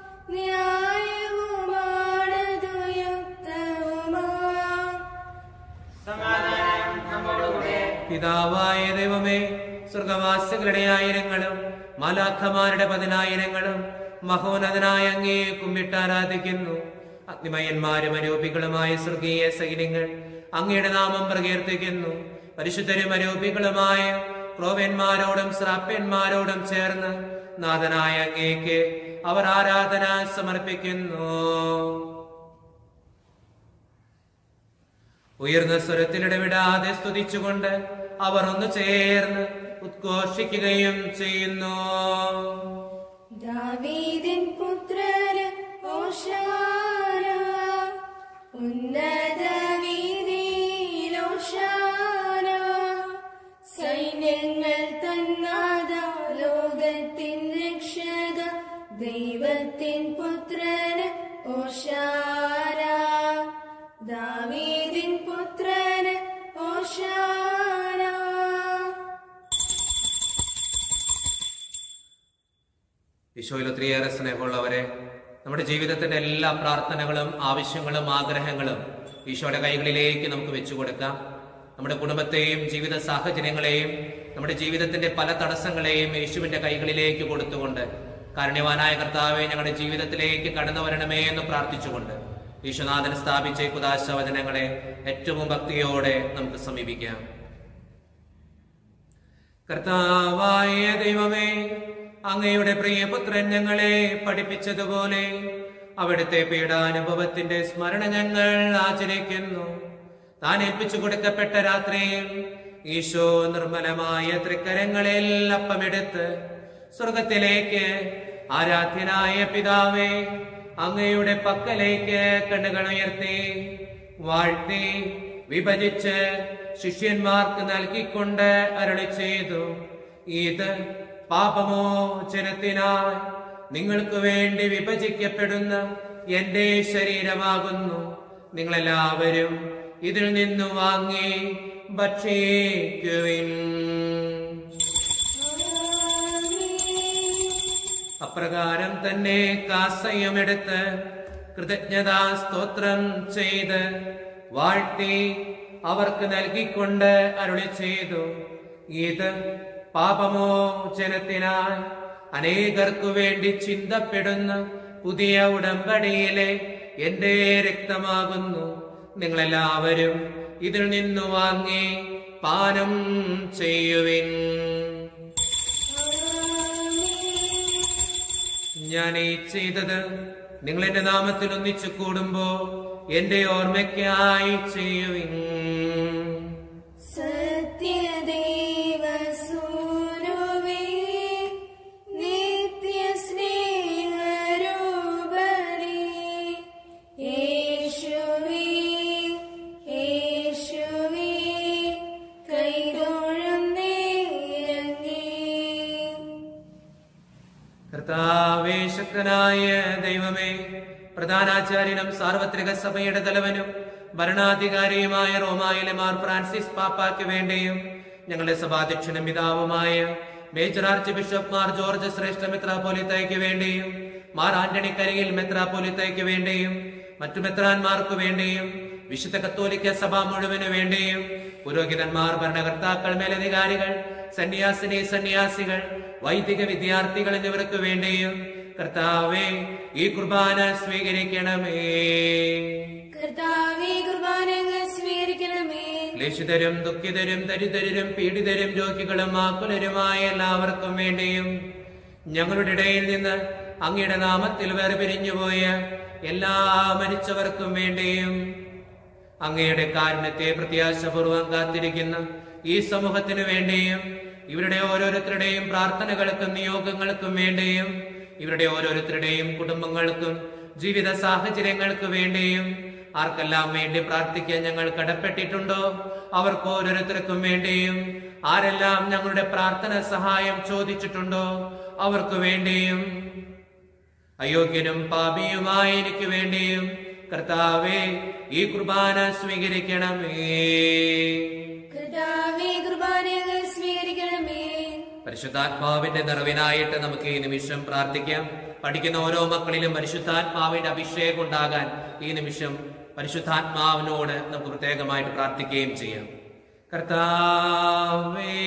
ന്യായവുമാണതു യുക്തവുമാം സമാധാനം നമ്മോടുകൂടെ പിതാവായ ദൈവമേ സ്വർഗവാസികളുടെ ആയിരങ്ങളും മാലാഖമാരുടെ പതിനായിരങ്ങളും മഹോന്നതനായ അങ്ങേ കുമ്പിട്ട് ആരാധിക്കുന്നു അഗ്നിമയന്മാരും അരൂപികളുമായ സ്വർഗീയ സൈന്യങ്ങൾ അങ്ങയുടെ നാമം പ്രകീർത്തിക്കുന്നു പരിശുദ്ധരും അരൂപികളുമായ ക്രോവ്യന്മാരോടും ശ്രാപ്യന്മാരോടും ചേർന്ന് നാഥനായ അങ്ങേക്ക് അവർ ആരാധന സമർപ്പിക്കുന്നു ഉയർന്ന സ്വരത്തിലിടവിടാതെ സ്തുതിച്ചുകൊണ്ട് അവർ ഒന്ന് ചേർന്ന് ഉദ്ഘോഷിക്കുകയും ചെയ്യുന്നു ദാവീദിൻ പുത്രന് ഓശാന ഉന്നത വീതിയിൽ ഓശാന സൈന്യങ്ങൾ തന്നാത ലോകത്തിൻ രക്ഷക ദൈവത്തിൻ പുത്രന് ഓശാന ദാവീദിൻ പുത്രന് ഓശാന ഈശോയിൽ ഒത്തിരിയേറെ സ്നേഹമുള്ളവരെ നമ്മുടെ ജീവിതത്തിന്റെ എല്ലാ പ്രാർത്ഥനകളും ആവശ്യങ്ങളും ആഗ്രഹങ്ങളും ഈശോയുടെ കൈകളിലേക്ക് നമുക്ക് വെച്ചു കൊടുക്കാം നമ്മുടെ കുടുംബത്തെയും ജീവിത സാഹചര്യങ്ങളെയും നമ്മുടെ ജീവിതത്തിന്റെ പല തടസ്സങ്ങളെയും യേശുവിന്റെ കൈകളിലേക്ക് കൊടുത്തുകൊണ്ട് കാരുണ്യവാനായ കർത്താവെ ഞങ്ങളുടെ ജീവിതത്തിലേക്ക് കടന്നു വരണമേ എന്ന് പ്രാർത്ഥിച്ചുകൊണ്ട് ഈശോനാഥൻ സ്ഥാപിച്ച ഈ കുദാശ വചനങ്ങളെ ഏറ്റവും ഭക്തിയോടെ നമുക്ക് സമീപിക്കാം കർത്താവായ ദൈവമേ അങ്ങയുടെ പ്രിയപുത്രൻ ഞങ്ങളെ പഠിപ്പിച്ചതുപോലെ അവിടുത്തെ പീഡാനുഭവത്തിന്റെ സ്മരണ ഞങ്ങൾ ആചരിക്കുന്നു താൻ ഏൽപ്പിച്ചു കൊടുക്കപ്പെട്ട രാത്രിയിൽ ഈശോ നിർമ്മലമായ തൃക്കരങ്ങളിൽ അപ്പമെടുത്ത് സ്വർഗത്തിലേക്ക് ആരാധ്യനായ പിതാവേ അങ്ങയുടെ പക്കലേക്ക് കണ്ണുകൾ ഉയർത്തി വാഴ്ത്തി വിഭജിച്ച് ശിഷ്യന്മാർക്ക് നൽകിക്കൊണ്ട് അരളി ചെയ്തു ഇത് പാപമോചനത്തിനായി നിങ്ങൾക്ക് വേണ്ടി വിഭജിക്കപ്പെടുന്ന എന്റെ ശരീരമാകുന്നു നിങ്ങളെല്ലാവരും ഇതിൽ നിന്ന് വാങ്ങി ഭക്ഷിക്കുവിൻ അപ്രകാരം തന്നെ കാസയമെടുത്ത് കൃതജ്ഞതാ സ്തോത്രം ചെയ്ത് വാഴ്ത്തി അവർക്ക് നൽകിക്കൊണ്ട് അരുളി ചെയ്തു ഇത് പാപമോചനത്തിനായി അനേകർക്കു വേണ്ടി ചിന്തപ്പെടുന്ന പുതിയ ഉടമ്പടിയിലെ എന്റെ രക്തമാകുന്നു നിങ്ങളെല്ലാവരും ഇതിൽ നിന്നു വാങ്ങി പാനം ചെയ്യുവിൻ ഞാൻ ഈ ചെയ്തത് നിങ്ങൾ എന്റെ നാമത്തിൽ ഒന്നിച്ചു കൂടുമ്പോ എന്റെ ഓർമ്മയ്ക്കായി ചെയ്യുവിൻ സത്യദേവസൂനുവേ നിത്യസ്നേഹരൂപനേ യേശുവേ യേശുവേ കൈതൊഴും നേരങ്ങേ കർത്താവേ ശക്തനായ ദൈവമേ പ്രധാനാചാര്യനും സാർവത്രിക സഭയുടെ തലവനും ഭരണാധികാരിയുമായ റോമായിലെ മാർ ഫ്രാൻസിസ് പാപ്പായ്ക്ക് വേണ്ടിയും ഞങ്ങളുടെ സഭാധ്യക്ഷനും പിതാവുമായ major archbishop Mar George ശ്രേഷ്ഠ മെത്രാപോലിത്തയ്ക്ക് വേണ്ടിയും മാർ ആന്റണി കരിയിൽ മെത്രാപോലിത്തയ്ക്ക് വേണ്ടിയും മറ്റു മെത്രാന്മാർക്ക് വേണ്ടിയും വിശുദ്ധ കത്തോലിക്ക സഭ മുഴുവന് വേണ്ടിയും പുരോഹിതന്മാർ ഭരണകർത്താക്കൾ മേലധികാരികൾ സന്യാസിനി സന്യാസികൾ വൈദിക വിദ്യാർത്ഥികൾ എന്നിവർക്ക് വേണ്ടിയും കർത്താവേ ഈ കുർബാന സ്വീകരിക്കണമേ കർത്താവേ കുർബാനങ്ങൾ സ്വീകരിക്കണമേ ക്ലേശിതരും ദുഃഖിതരും ദരിദ്രരും പീഡിതരും രോഗികളും ആക്കുലരുമായ എല്ലാവർക്കും വേണ്ടിയും ഞങ്ങളുടെ ഇടയിൽ നിന്ന് അങ്ങയുടെ നാമത്തിൽ വേർപിരിഞ്ഞുപോയ എല്ലാ മരിച്ചവർക്കും വേണ്ടിയും അങ്ങയുടെ കാരുണ്യത്തെ പ്രത്യാശപൂർവം കാത്തിരിക്കുന്ന ഈ സമൂഹത്തിനു വേണ്ടിയും ഇവരുടെ ഓരോരുത്തരുടെയും പ്രാർത്ഥനകൾക്കും നിയോഗങ്ങൾക്കും വേണ്ടിയും ഇവരുടെ ഓരോരുത്തരുടെയും കുടുംബങ്ങൾക്കും ജീവിത സാഹചര്യങ്ങൾക്ക് വേണ്ടിയും ആർക്കെല്ലാം വേണ്ടി പ്രാർത്ഥിക്കാൻ ഞങ്ങൾ കടപ്പെട്ടിട്ടുണ്ടോ അവർക്ക് ഓരോരുത്തർക്കും വേണ്ടിയും ആരെല്ലാം ഞങ്ങളുടെ പ്രാർത്ഥന സഹായം ചോദിച്ചിട്ടുണ്ടോ അവർക്ക് വേണ്ടിയും അയോഗ്യനും പാപിയുമായ എനിക്ക് വേണ്ടിയും കർത്താവേ ഈ കുർബാന സ്വീകരിക്കണമേ കർത്താവേ കുർബാനകൾ സ്വീകരിക്കണമേ പരിശുദ്ധാത്മാവിന്റെ നിറവിനായിട്ട് നമുക്ക് ഈ നിമിഷം പ്രാർത്ഥിക്കാം പഠിക്കുന്ന ഓരോ മക്കളിലും പരിശുദ്ധാത്മാവിന്റെ അഭിഷേകം ഉണ്ടാകാൻ ഈ നിമിഷം പരിശുദ്ധാത്മാവിനോട് നമുക്ക് പ്രത്യേകമായിട്ട് പ്രാർത്ഥിക്കുകയും ചെയ്യാം കർത്താവേ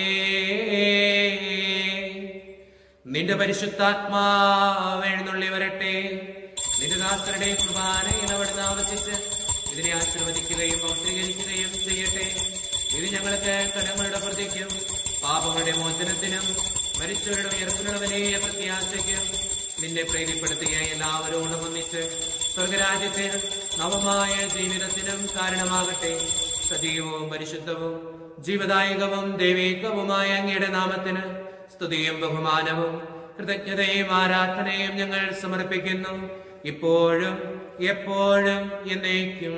നിന്റെ പരിശുദ്ധാത്മാവ് എഴുന്നള്ളി വരട്ടെ നിന്റെ ദാസ ദാസരുടെ കുർബാനയിൽ അവിടുന്ന് ആവർത്തിച്ച് ഇതിനെ ആശീർവദിക്കുകയും പൗത്രീകരിക്കുകയും ചെയ്യട്ടെ ഇത് ഞങ്ങൾക്ക് കടങ്ങളുടെ പ്രതിക്കും പാപങ്ങളുടെ മോചനത്തിനും മരിച്ചവരുടെ ഉയർത്തിനുള്ള വലിയ പ്രത്യാശയ്ക്കും നിന്നെ പ്രീതിപ്പെടുത്തിയ എല്ലാവരോടും ഒന്നിച്ച് സ്വർഗരാജ്യത്തിനും നവമായ ജീവിതത്തിനും കാരണമാകട്ടെ സജീവവും പരിശുദ്ധവും ജീവദായകവും ദൈവികവുമായ അങ്ങയുടെ നാമത്തിന് സ്തുതിയും ബഹുമാനവും കൃതജ്ഞതയും ആരാധനയും ഞങ്ങൾ സമർപ്പിക്കുന്നു ഇപ്പോഴും എപ്പോഴും എന്നേക്കും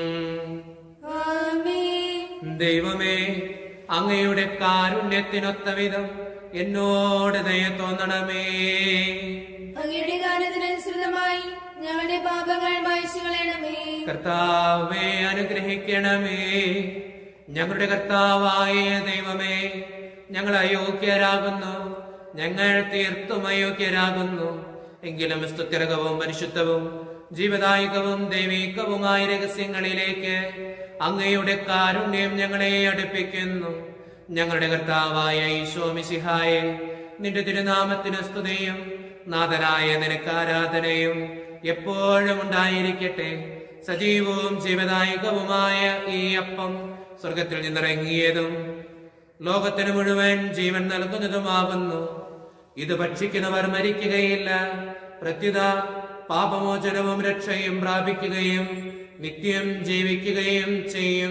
ആമേൻ ദൈവമേ അങ്ങയുടെ കാരുണ്യത്തിനൊത്ത വിധം എന്നോട് ദയ തോന്നണമേ അങ്ങയുടെ ഗാനത്തിനനുസൃതമായി ഞങ്ങളുടെ പാപങ്ങൾ മായ്ച്ചു കളയണമേ കർത്താവെ അനുഗ്രഹിക്കണമേ ഞങ്ങളുടെ കർത്താവായ ദൈവമേ ഞങ്ങൾ അയോഗ്യരാകുന്നു ഞങ്ങൾ തീർത്തും അയോഗ്യരാകുന്നു എങ്കിലും സ്തുത്യർഹവും പരിശുദ്ധവും ജീവദായകവും ദൈവികവുമായ രഹസ്യങ്ങളിലേക്ക് അങ്ങയുടെ കാരുണ്യം ഞങ്ങളെ അടുപ്പിക്കുന്നു ഞങ്ങളുടെ കർത്താവായ ഈശോ മിശിഹായെ നിന്റെ തിരുനാമത്തിന് സ്തുതിയും നാഥനായ നിനക്ക് ആരാധനയും എപ്പോഴും ഉണ്ടായിരിക്കട്ടെ സജീവവും ജീവദായകവുമായ ഈ അപ്പം സ്വർഗത്തിൽ നിന്നിറങ്ങിയതും ലോകത്തിന് മുഴുവൻ ജീവൻ നൽകുന്നതുമാകുന്നു ഇത് ഭക്ഷിക്കുന്നവർ മരിക്കുകയില്ല പ്രത്യുത പാപമോചനവും രക്ഷയും പ്രാപിക്കുകയും നിത്യം ജീവിക്കുകയും ചെയ്യും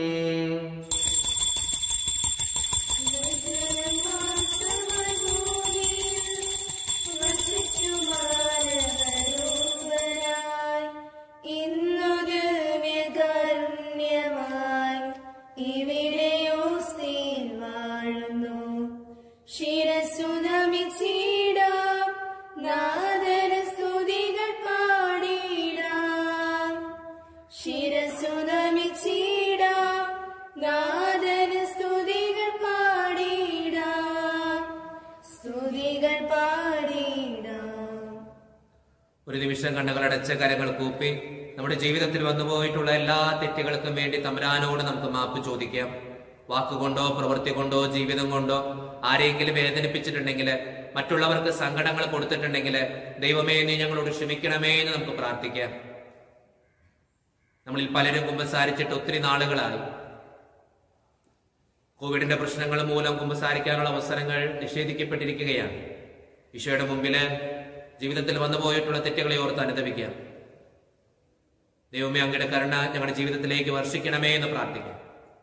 ഇന്നൊരു വ്യകാരുണ്യമായി ഇവിടെ ഓസ്തിയിൽ വാഴുന്നു ശിരസുനമിച്ചിടാം നാദന സ്തുതികൾ പാടിടാം ശിരസുനമിച്ചിടാം നാദന സ്തുതികൾ പാടിടാം സ്തുതികൾ പാടിടാം ഒരു നിമിഷം കണ്ണുകളടച്ച കരങ്ങൾ കൂപ്പി നമ്മുടെ ജീവിതത്തിൽ വന്നുപോയിട്ടുള്ള എല്ലാ തെറ്റുകൾക്കും വേണ്ടി തമ്പുരാനോട് നമുക്ക് മാപ്പ് ചോദിക്കാം വാക്കുകൊണ്ടോ പ്രവൃത്തി കൊണ്ടോ ജീവിതം കൊണ്ടോ ആരെങ്കിലും വേദനിപ്പിച്ചിട്ടുണ്ടെങ്കിൽ മറ്റുള്ളവർക്ക് സങ്കടങ്ങൾ കൊടുത്തിട്ടുണ്ടെങ്കിൽ ദൈവമേ നീ ഞങ്ങളോട് ക്ഷമിക്കണമേ എന്ന് നമുക്ക് പ്രാർത്ഥിക്കാം നമ്മളിൽ പലരും കുമ്പസാരിച്ചിട്ട് ഒത്തിരി നാളുകളായി കോവിഡിന്റെ പ്രശ്നങ്ങൾ മൂലം കുമ്പസാരിക്കാനുള്ള അവസരങ്ങൾ നിഷേധിക്കപ്പെട്ടിരിക്കുകയാണ് ഈശോയുടെ മുമ്പില് ജീവിതത്തിൽ വന്നുപോയിട്ടുള്ള തെറ്റുകളെ ഓർത്ത് അനുദവിക്കാം ദൈവമേ അങ്ങയുടെ കരുണ ഞങ്ങളുടെ ജീവിതത്തിലേക്ക് വർഷിക്കണമേ എന്ന് പ്രാർത്ഥിക്കാം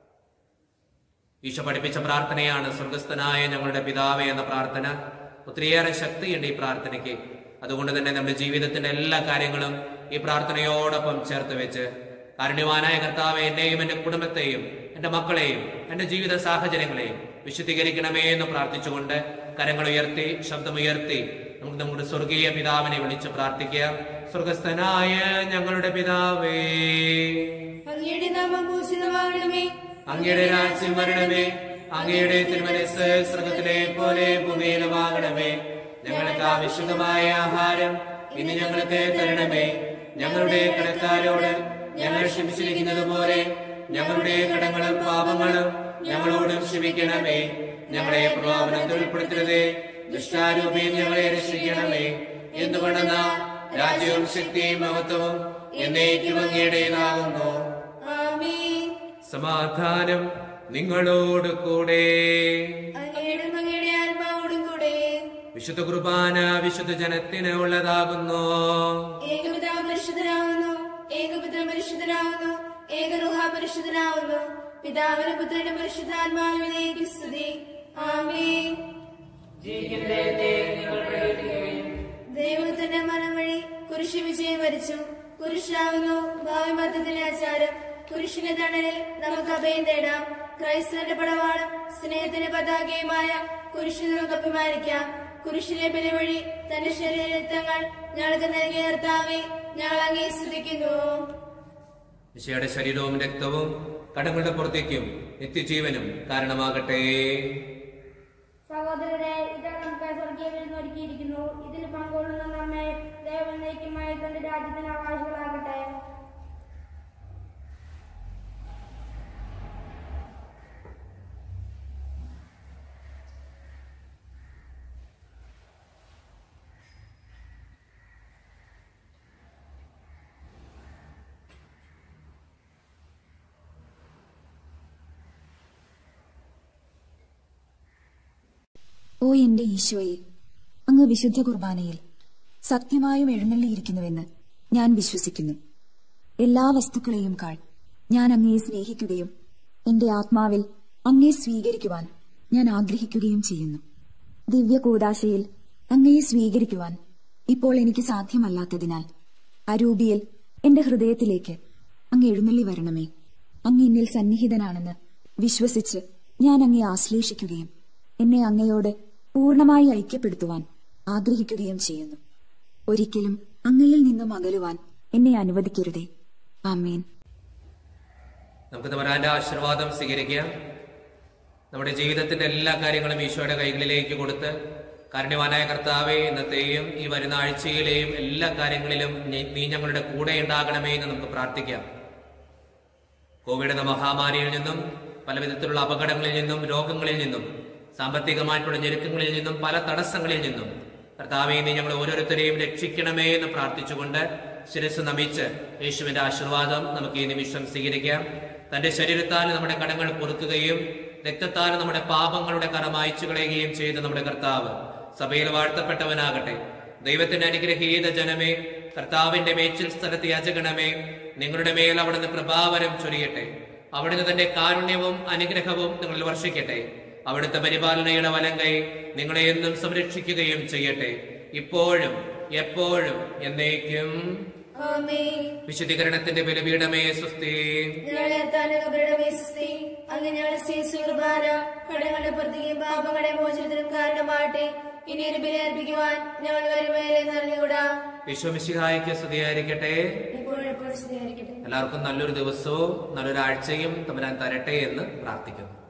ഈശോ പഠിപ്പിച്ച പ്രാർത്ഥനയാണ് സ്വർഗസ്ഥനായ ഞങ്ങളുടെ പിതാവേ എന്ന പ്രാർത്ഥന ഒത്തിരിയേറെ ശക്തിയുണ്ട് ഈ പ്രാർത്ഥനയ്ക്ക് അതുകൊണ്ട് തന്നെ നമ്മുടെ ജീവിതത്തിന്റെ എല്ലാ കാര്യങ്ങളും ഈ പ്രാർത്ഥനയോടൊപ്പം ചേർത്ത് വെച്ച് കാരുണ്യവാനായ കർത്താവെ എന്നെയും എന്റെ കുടുംബത്തെയും എന്റെ മക്കളെയും എന്റെ ജീവിത സാഹചര്യങ്ങളെയും വിശുദ്ധീകരിക്കണമേ എന്ന് പ്രാർത്ഥിച്ചുകൊണ്ട് കരങ്ങൾ ഉയർത്തി ശബ്ദമുയർത്തി നമുക്ക് നമ്മുടെ സ്വർഗീയ പിതാവിനെ വിളിച്ച് പ്രാർത്ഥിക്കാം സ്വർഗസ്ഥനായ ഞങ്ങളുടെ പിതാവേ അങ്ങയുടെ നാമം പൂജിതമാകണമേ അങ്ങയുടെ രാജ്യം വരണമേ അങ്ങയുടെ തിരുമനസ് സ്വർഗത്തിലെ പോലെ ഭൂമിയിലുമാകണമേ ഞങ്ങൾക്ക് ആവശ്യമായ ആഹാരം ഇന്ന് ഞങ്ങൾക്ക് തരണമേ ഞങ്ങളുടെ കടക്കാരോട് ഞങ്ങൾ ക്ഷമിച്ചിരിക്കുന്നത് പോലെ ഞങ്ങളുടെ കടങ്ങളും പാപങ്ങളും ഞങ്ങളോടും ക്ഷമിക്കണമേ ഞങ്ങളെ പ്രലോഭനത്തിൽ ഉൾപ്പെടുത്തരുതേ ദുഷ്ടാരൂപിയിൽ ഞങ്ങളെ രക്ഷിക്കണമേ എന്തുകൊണ്ടെന്നാ രാജ്യവും ശക്തിയും മഹത്വവും എന്നേക്കും അങ്ങയുടേതാകുന്നു ആമേൻ സമാധാനം നിങ്ങളോട് കൂടെ അങ്ങയുടെ അങ്ങയുടെ ആത്മാവോടും കൂടെ വിശുദ്ധ കുർബാന വിശുദ്ധ ജനത്തിന് ഉള്ളതാകുന്നു ഏകപിതാവ് പരിശുദ്ധനാവുന്നു ഏകപുത്ര പരിശുദ്ധനാവുന്നു ഏകരുഹ പരിശുദ്ധനാവുന്നു പിതാവിന് പുത്രന്റെ പരിശുദ്ധാത്മാവിലേക്ക് സ്തുതി ആമേൻ ദൈവത്തിന്റെ മനം വഴി കുരിശ് വിജയം വരിച്ചു കുരിശാവുന്നു ഭാവി മതത്തിലെ ആചാരം കുരിശിന്റെ തണലിൽ നമുക്ക് അഭയം തേടാം ക്രൈസ്തവന്റെ പടവാളും സ്നേഹത്തിന്റെ പതാകയുമായ കുരിശിന് നമുക്ക് അഭിമാനിക്കാം കുരിശിലെ ബലി വഴി തന്റെ ശരീരത്തങ്ങൾ ഞങ്ങൾക്ക് നൽകിയ കർത്താവെ ഞങ്ങൾ അങ്ങേ സ്തുതിക്കുന്നു ഈശോയുടെ ശരീരവും രക്തവും കടങ്ങളുടെ പുറത്തേക്കും നിത്യജീവനും കാരണമാകട്ടെ സഹോദരരെ ഇത് നമുക്ക് സ്വർഗീയ ഒരുക്കിയിരിക്കുന്നു ഇതിൽ പങ്കുകൊള്ളുന്ന നമ്മെ ദൈവനേക്കുമായി തന്റെ രാജ്യത്തിന് അവകാശികളാകട്ടെ ഓ എന്റെ ഈശോയെ അങ്ങ് വിശുദ്ധ കുർബാനയിൽ സത്യമായും എഴുന്നള്ളിയിരിക്കുന്നുവെന്ന് ഞാൻ വിശ്വസിക്കുന്നു എല്ലാ വസ്തുക്കളെയും കാൾ ഞാൻ അങ്ങയെ സ്നേഹിക്കുകയും എന്റെ ആത്മാവിൽ അങ്ങയെ സ്വീകരിക്കുവാൻ ഞാൻ ആഗ്രഹിക്കുകയും ചെയ്യുന്നു ദിവ്യ കൂദാശയിൽ അങ്ങയെ സ്വീകരിക്കുവാൻ ഇപ്പോൾ എനിക്ക് സാധ്യമല്ലാത്തതിനാൽ അരൂപിയിൽ എന്റെ ഹൃദയത്തിലേക്ക് അങ്ങ് എഴുന്നള്ളി വരണമേ അങ്ങ് എന്നിൽ സന്നിഹിതനാണെന്ന് വിശ്വസിച്ച് ഞാൻ അങ്ങയെ ആശ്ലേഷിക്കുകയും എന്നെ അങ്ങയോട് പൂർണ്ണമായി ഐക്യപ്പെടുത്തുവാൻ ആഗ്രഹിക്കുകയും ചെയ്യുന്നു ഒരിക്കലും അങ്ങയിൽ നിന്നും അകലുവാൻ എന്നെ അനുവദിക്കരുതേ ആമേൻ നമുക്ക് തമരാന്റെ ആശീർവാദം സ്വീകരിക്കാം നമ്മുടെ ജീവിതത്തിന്റെ എല്ലാ കാര്യങ്ങളും ഈശോയുടെ കൈകളിലേക്ക് കൊടുത്ത് കാരുണ്യവാനായ കർത്താവെ ഇന്നത്തെയും ഈ വരുന്ന ആഴ്ചയിലെയും എല്ലാ കാര്യങ്ങളിലും നീ- നീ ഞങ്ങളുടെ കൂടെ ഉണ്ടാകണമേ എന്ന് നമുക്ക് പ്രാർത്ഥിക്കാം കോവിഡ് എന്ന മഹാമാരിയിൽ നിന്നും പല വിധത്തിലുള്ള അപകടങ്ങളിൽ നിന്നും രോഗങ്ങളിൽ നിന്നും സാമ്പത്തികമായിട്ടുള്ള ഞെരുക്കങ്ങളിൽ നിന്നും പല തടസ്സങ്ങളിൽ നിന്നും കർത്താവെ നീ ഞങ്ങൾ ഓരോരുത്തരെയും രക്ഷിക്കണമേ എന്ന് പ്രാർത്ഥിച്ചുകൊണ്ട് ശിരസ് നമിച്ച് യേശുവിന്റെ ആശീർവാദം നമുക്ക് ഈ നിമിഷം സ്വീകരിക്കാം തന്റെ ശരീരത്താൽ നമ്മുടെ കടങ്ങൾ പൊറുക്കുകയും രക്തത്താൽ നമ്മുടെ പാപങ്ങളുടെ കറ മായ്ച്ചു കളയുകയും ചെയ്ത നമ്മുടെ കർത്താവ് സഭയിൽ വാഴ്ത്തപ്പെട്ടവനാകട്ടെ ദൈവത്തിന്റെ അനുഗ്രഹീത ജനമേ കർത്താവിന്റെ മേച്ചിൽ സ്ഥലത്ത് യാചകണമേ നിങ്ങളുടെ മേൽ അവിടുന്ന് കൃപാവരം ചൊരിയട്ടെ അവിടുന്ന് തന്റെ കാരുണ്യവും അനുഗ്രഹവും നിങ്ങളിൽ വർഷിക്കട്ടെ അവിടുത്തെ പരിപാലനയുടെ വലങ്കൈ നിങ്ങളെ എന്നും സംരക്ഷിക്കുകയും ചെയ്യട്ടെ ഇപ്പോഴും എപ്പോഴും എന്നേക്കും ആമേൻ വിശുദ്ധീകരണത്തിന്റെ ബലിപീഠമേ സ്വസ്തി ഞങ്ങളെ താനകരുടെ സ്ത്രീ അങ്ങ് ഞങ്ങളുടെ ശ്രീ കുർബാന കടങ്ങളുടെ പുറത്തേക്കും പാപങ്ങളുടെ മോചനത്തിനും കാരണമാട്ടെ ഇനി ഒരു ബലി അർപ്പിക്കുവാൻ ഞങ്ങൾ വരുമേലെ നിറഞ്ഞുകൂടാ വിശ്വമിശിഹായിക്ക് സ്തുതിയായിരിക്കട്ടെ ഇപ്പോഴെപ്പോഴും സ്നേഹിക്കട്ടെ എല്ലാവർക്കും നല്ലൊരു ദിവസവും നല്ലൊരു ആഴ്ചയും തമ്പുരാൻ തരട്ടെ എന്ന് പ്രാർത്ഥിക്കുന്നു